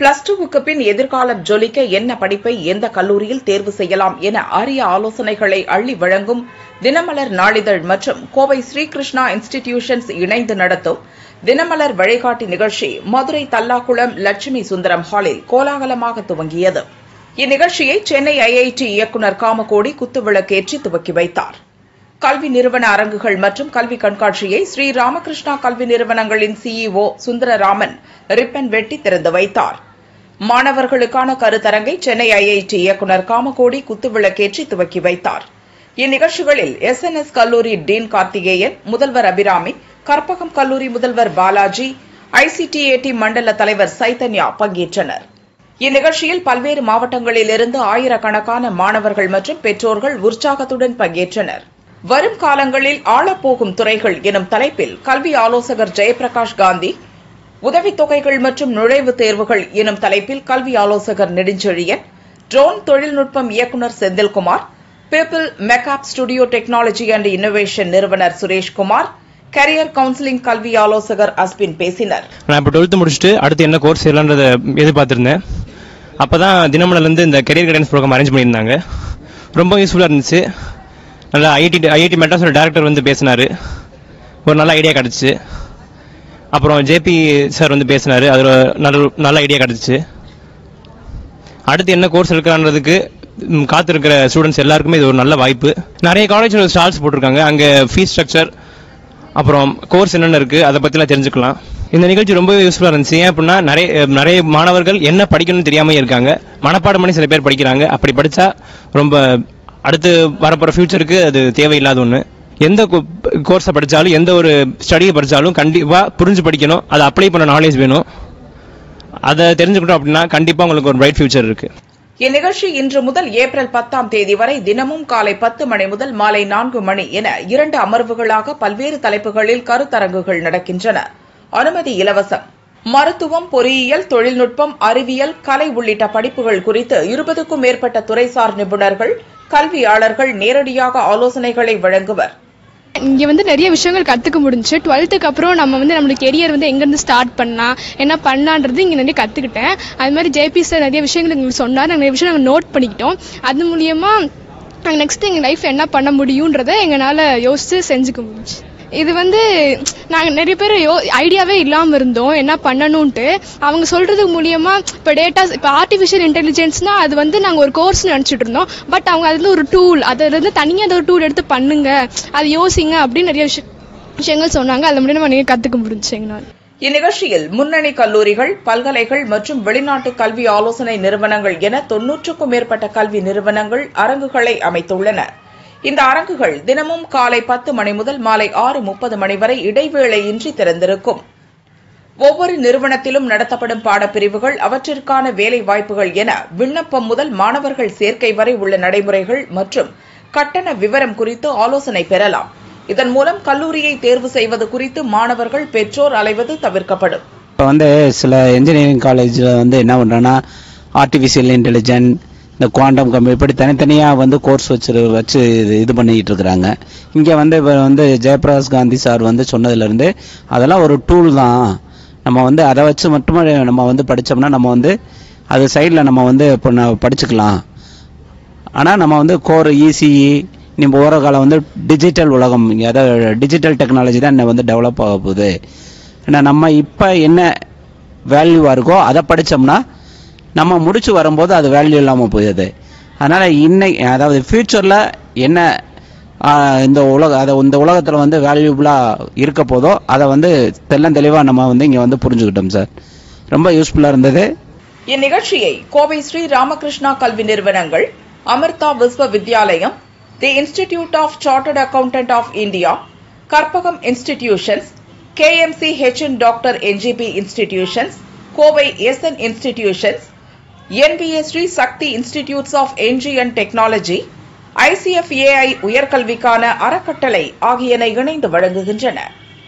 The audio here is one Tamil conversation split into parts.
பிளஸ் டூவுக்கு பின் எதிர்காலம் ஜொலிக்க என்ன படிப்பை எந்த கல்லூரியில் தேர்வு செய்யலாம் என அரிய ஆலோசனைகளை அள்ளி வழங்கும் தினமலர் நாளிதழ் மற்றும் கோவை ஸ்ரீகிருஷ்ணா இன்ஸ்டிடியூஷன்ஸ் இணைந்து நடத்தும் தினமலர் வழிகாட்டி நிகழ்ச்சி மதுரை தல்லாக்குளம் லட்சுமி சுந்தரம் ஹாலில் கோலாகலமாக துவங்கியது இந்நிகழ்ச்சியை சென்னை ஐஐடி இயக்குநர் காமகோடி குத்துவிளக்கேற்றி துவக்கி வைத்தார் கல்வி நிறுவன அரங்குகள் மற்றும் கல்வி கண்காட்சியை ஸ்ரீ ராமகிருஷ்ணா கல்வி நிறுவனங்களின் சிஇஓ சுந்தரராமன் ரிப்பன் வெட்டி திறந்து வைத்தார் மாணவர்களுக்கான கருத்தரங்கை சென்னை ஐஐடி இயக்குநர் காமகோடி குத்துவிளக்கேற்றி துவக்கி வைத்தார் இந்நிகழ்ச்சிகளில் எஸ் என் எஸ் கல்லூரி டீன் கார்த்திகேயன் முதல்வர் அபிராமி கற்பகம் கல்லூரி முதல்வர் பாலாஜி ஐசிடிஏடி மண்டல தலைவர் சைதன்யா பங்கேற்றனர் இந்நிகழ்ச்சியில் பல்வேறு மாவட்டங்களிலிருந்து ஆயிரக்கணக்கான மாணவர்கள் மற்றும் பெற்றோர்கள் உற்சாகத்துடன் பங்கேற்றனர் வரும் காலங்களில் ஆளப்போகும் துறைகள் எனும் தலைப்பில் கல்வி ஆலோசகர் ஜெயபிரகாஷ் காந்தி உதவித்தொகைகள் மற்றும் நுழைவுத் தேர்வுகள் எனும் தலைப்பில் கல்வி ஆலோசகர் நெடுஞ்செழியன் ட்ரோன் தொழில்நுட்பம் இயக்குநர் செந்தில்குமார் பீப்பிள் மெக்காப் ஸ்டுடியோ டெக்னாலஜி அண்ட் இன்னோவேஷன் நிறுவனர் சுரேஷ்குமார் கரியர் கவுன்சிலிங் கல்வி ஆலோசகர் அஸ்பின் பேசினர் நான் இப்போ டுவெல்த்து முடிச்சுட்டு அடுத்து என்ன கோர்ஸ் செய்யலான்றதை எதிர்பார்த்துருந்தேன் அப்போ தான் தினமலர்லேருந்து இந்த கெரியர் கைடன்ஸ் ப்ரோக்ராம் அரேஞ்ச் பண்ணியிருந்தாங்க ரொம்ப யூஸ்ஃபுல்லாக இருந்துச்சு நல்லா ஐஐடி ஐஐடி மெட்ராஸோட டேரக்டர் வந்து பேசினார் ஒரு நல்ல ஐடியா கிடச்சிச்சு அப்புறம் ஜேபி சார் வந்து பேசினார் அது ஒரு நல்ல நல்ல ஐடியா கிடச்சிச்சு அடுத்து என்ன கோர்ஸ் எடுக்கலான்றதுக்கு ம், காத்திருக்கிற ஸ்டூடெண்ட்ஸ் எல்லாருக்குமே இது ஒரு நல்ல வாய்ப்பு நிறைய காலேஜில் ஸ்டால்ஸ் போட்டிருக்காங்க அங்கே ஃபீஸ் ஸ்ட்ரக்சர் அப்புறம் கோர்ஸ் என்னென்ன இருக்குது அதை பற்றிலாம் தெரிஞ்சுக்கலாம் இந்த நிகழ்ச்சி ரொம்ப யூஸ்ஃபுல்லாக இருந்துச்சு ஏன் அப்படின்னா நிறைய நிறைய மாணவர்கள் என்ன படிக்கணும்னு தெரியாமல் இருக்காங்க மனப்பாடம் பண்ணி சில பேர் படிக்கிறாங்க அப்படி படித்தா ரொம்ப அடுத்து வரப்போகிற ஃப்யூச்சருக்கு அது தேவையில்லாத ஒன்று எந்த கோர்ஸை படித்தாலும் எந்த ஒரு ஸ்டடியை படித்தாலும் கண்டிப்பாக புரிஞ்சு படிக்கணும் அதை அப்ளை பண்ண நாலேஜ் வேணும் அதை தெரிஞ்சுக்கிட்டோம் அப்படின்னா கண்டிப்பாக உங்களுக்கு ஒரு பிரைட் ஃபியூச்சர் இருக்குது இந்நிகழ்ச்சி இன்று முதல் ஏப்ரல் பத்தாம் தேதி வரை தினமும் காலை பத்து மணி முதல் மாலை நான்கு மணி என இரண்டு அமர்வுகளாக பல்வேறு தலைப்புகளில் கருத்தரங்குகள் நடக்கின்றன அனுமதி இலவசம் மருத்துவம் பொறியியல் தொழில்நுட்பம் அறிவியல் கலை உள்ளிட்ட படிப்புகள் குறித்து இருபதுக்கும் மேற்பட்ட துறைசார் நிபுணர்கள் கல்வியாளர்கள் நேரடியாக ஆலோசனைகளை வழங்குவர் இங்கே வந்து நிறைய விஷயங்கள் கற்றுக்க முடிஞ்சுச்சு டுவெல்த்துக்கு அப்புறம் நம்ம வந்து நம்மளுக்கு கெரியர் வந்து எங்கேருந்து ஸ்டார்ட் பண்ணலாம் என்ன பண்ணலான்றது இங்கே நிறைய கற்றுக்கிட்டேன் அது மாதிரி ஜேபி சார் நிறைய விஷயங்கள் எங்களுக்கு சொன்னார் நாங்கள் நிறைய விஷயம் நாங்கள் நோட் பண்ணிக்கிட்டோம் அது மூலியமா நாங்கள் நெக்ஸ்ட் எங்கள் லைஃப் என்ன பண்ண முடியுன்றதை எங்களால் யோசித்து செஞ்சுக்க முடிஞ்சு இது வந்து நாங்கள் நிறைய பேர் யோ ஐடியாவே இல்லாமல் இருந்தோம் என்ன பண்ணணுன்ட்டு அவங்க சொல்கிறது மூலியமா இப்போ டேட்டாஸ் இப்போ ஆர்டிஃபிஷியல் இன்டெலிஜென்ஸ்னால் அது வந்து நாங்கள் ஒரு கோர்ஸ் நினச்சிட்டு இருந்தோம் பட் அவங்க அதில் ஒரு டூல் அதிலிருந்து தனியாக அந்த ஒரு டூல் எடுத்து பண்ணுங்க அது யோசிங்க அப்படின்னு நிறைய விஷய விஷயங்கள் சொன்னாங்க அது மூலியமா நிறைய கற்றுக்க முடிஞ்சு எங்களால் இந்நிகழ்ச்சியில் முன்னணி கல்லூரிகள் பல்கலைகள் மற்றும் வெளிநாட்டு கல்வி ஆலோசனை நிறுவனங்கள் என தொன்னூற்றுக்கும் மேற்பட்ட கல்வி நிறுவனங்கள் அரங்குகளை அமைத்துள்ளன இந்த அரங்குகள் தினமும் காலை பத்து மணி முதல் மாலை ஆறு முப்பது மணி வரை இடைவேளையின்றி திறந்திருக்கும் ஒவ்வொரு நிறுவனத்திலும் நடத்தப்படும் பாடப்பிரிவுகள் அவற்றிற்கான வேலை வாய்ப்புகள் என விண்ணப்பம் முதல் மாணவர்கள் சேர்க்கை வரை உள்ள நடைமுறைகள் மற்றும் கட்டண விவரம் குறித்து ஆலோசனை பெறலாம் இதன் மூலம் கல்லூரியை தேர்வு செய்வது குறித்து மாணவர்கள் பெற்றோர் அலைவது தவிர்க்கப்படும் இப்போ வந்து சில இன்ஜினியரிங் காலேஜில் வந்து என்ன பண்ணுறோன்னா ஆர்டிஃபிஷியல் இன்டெலிஜென்ட் இந்த குவாண்டம் கம்பி இப்படி தனித்தனியாக வந்து கோர்ஸ் வச்சு வச்சு இது இது பண்ணிக்கிட்டு இருக்கிறாங்க இங்கே வந்து இப்போ வந்து ஜெயபிரகாஷ் காந்தி சார் வந்து சொன்னதுலேருந்து அதெல்லாம் ஒரு டூல் தான் நம்ம வந்து அதை வச்சு மட்டுமே நம்ம வந்து படித்தோம்னா நம்ம வந்து அது சைடில் நம்ம வந்து இப்போ நான் படிச்சுக்கலாம் ஆனால் நம்ம வந்து கோர் இசிஇ நம்ம ஓர காலம் வந்து டிஜிட்டல் உலகம் இங்க அதாவது டிஜிட்டல் டெக்னாலஜி தான் இன்னும் வந்து டெவலப் ஆக போகுது ஏன்னா நம்ம இப்போ என்ன வேல்யூவாக இருக்கோ அதை படித்தோம்னா நம்ம முடிச்சு வரும்போது அது வேல்யூ இல்லாமல் போயிடுது அதனால் இன்னைக்கு அதாவது ஃப்யூச்சரில் என்ன ஆஹ், இந்த உலக அதை இந்த உலகத்தில் வந்து வேல்யூபுளாக இருக்க போதோ அதை வந்து தெள்ளம் தெளிவாக நம்ம வந்து இங்கே வந்து புரிஞ்சுக்கிட்டோம் சார் ரொம்ப யூஸ்ஃபுல்லாக இருந்தது இந்நிகழ்ச்சியை கோவை ஸ்ரீ ராமகிருஷ்ணா கல்வி நிறுவனங்கள் Amrita Vishwa Vidyalayam the institute of chartered accountant of India Karpagam institutions KMC HN doctor NGP institutions Kovai SN institutions NBA Sri Sakthi institutes of NG and technology ICFAI உயர்கல்விக்கான அறக்கட்டளை ஆகியன இணைந்து வழங்குகின்றன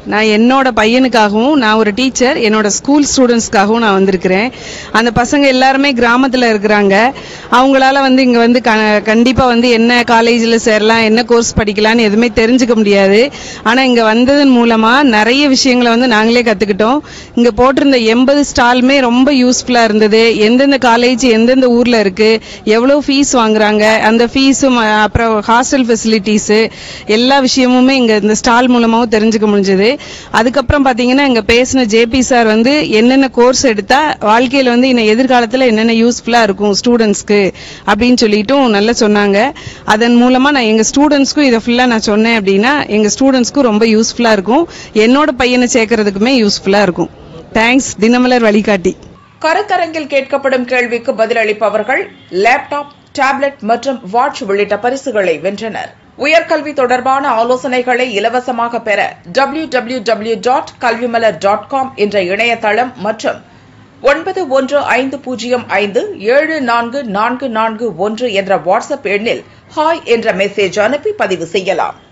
நான் என்னோட பையனுக்காகவும் நான் ஒரு டீச்சர் என்னோட ஸ்கூல் ஸ்டூடெண்ட்ஸ்க்காகவும் நான் வந்திருக்கிறேன் அந்த பசங்க எல்லாருமே கிராமத்தில் இருக்கிறாங்க அவங்களால வந்து இங்கே வந்து க- கண்டிப்பா வந்து என்ன காலேஜில் சேரலாம் என்ன கோர்ஸ் படிக்கலாம்னு எதுவுமே தெரிஞ்சுக்க முடியாது ஆனால் இங்கே வந்ததன் மூலமா நிறைய விஷயங்களை வந்து நாங்களே கற்றுக்கிட்டோம் இங்கே போட்டிருந்த எண்பது ஸ்டாலுமே ரொம்ப யூஸ்ஃபுல்லாக இருந்தது எந்தெந்த காலேஜ் எந்தெந்த ஊரில் இருக்கு எவ்வளோ ஃபீஸ் வாங்குறாங்க அந்த ஃபீஸும் அப்புறம் ஹாஸ்டல் ஃபெசிலிட்டிஸு எல்லா விஷயமுமே இங்கே இந்த ஸ்டால் மூலமாகவும் தெரிஞ்சுக்க முடிஞ்சது அதுக்கப்புறம் பார்த்தீங்கன்னா இங்கே பேசின ஜேபி சார் வந்து என்னென்ன கோர்ஸ் எடுத்தா வாழ்க்கையில் வந்து இன்னும் எதிர்காலத்தில் என்னென்ன யூஸ்ஃபுல்லாக இருக்கும் ஸ்டூடெண்ட்ஸ்க்கு அப்படின்னு சொல்லிட்டும் நல்லா சொன்னாங்க அதன் மூலமாக நான் எங்கள் ஸ்டூடெண்ட்ஸ்க்கும் இதை ஃபுல்லாக நான் சொன்னேன் அப்படின்னா எங்கள் ஸ்டூடெண்ட்ஸ்க்கும் ரொம்ப யூஸ்ஃபுல்லாக இருக்கும் என்னோட பையனை சேர்க்கறதுக்குமே யூஸ்ஃபுல்லாக இருக்கும் தேங்க்ஸ் தினமலர் வழிகாட்டி கருத்தரங்கில் கேட்கப்படும் கேள்விக்கு பதிலளிப்பவர்கள் லேப்டாப் டேப்லெட் மற்றும் வாட்ச் உள்ளிட்ட பரிசுகளை வென்றனர் உயர்கல்வி தொடர்பான ஆலோசனைகளை இலவசமாக பெற W W W dot Kalvimalar dot com என்ற இணையதளம் மற்றும் ஒன்பது ஒன்று ஐந்து பூஜ்ஜியம் ஐந்து ஏழு நான்கு நான்கு நான்கு ஒன்று என்ற வாட்ஸ்அப் எண்ணில் ஹாய் என்ற மெசேஜ் அனுப்பி பதிவு செய்யலாம்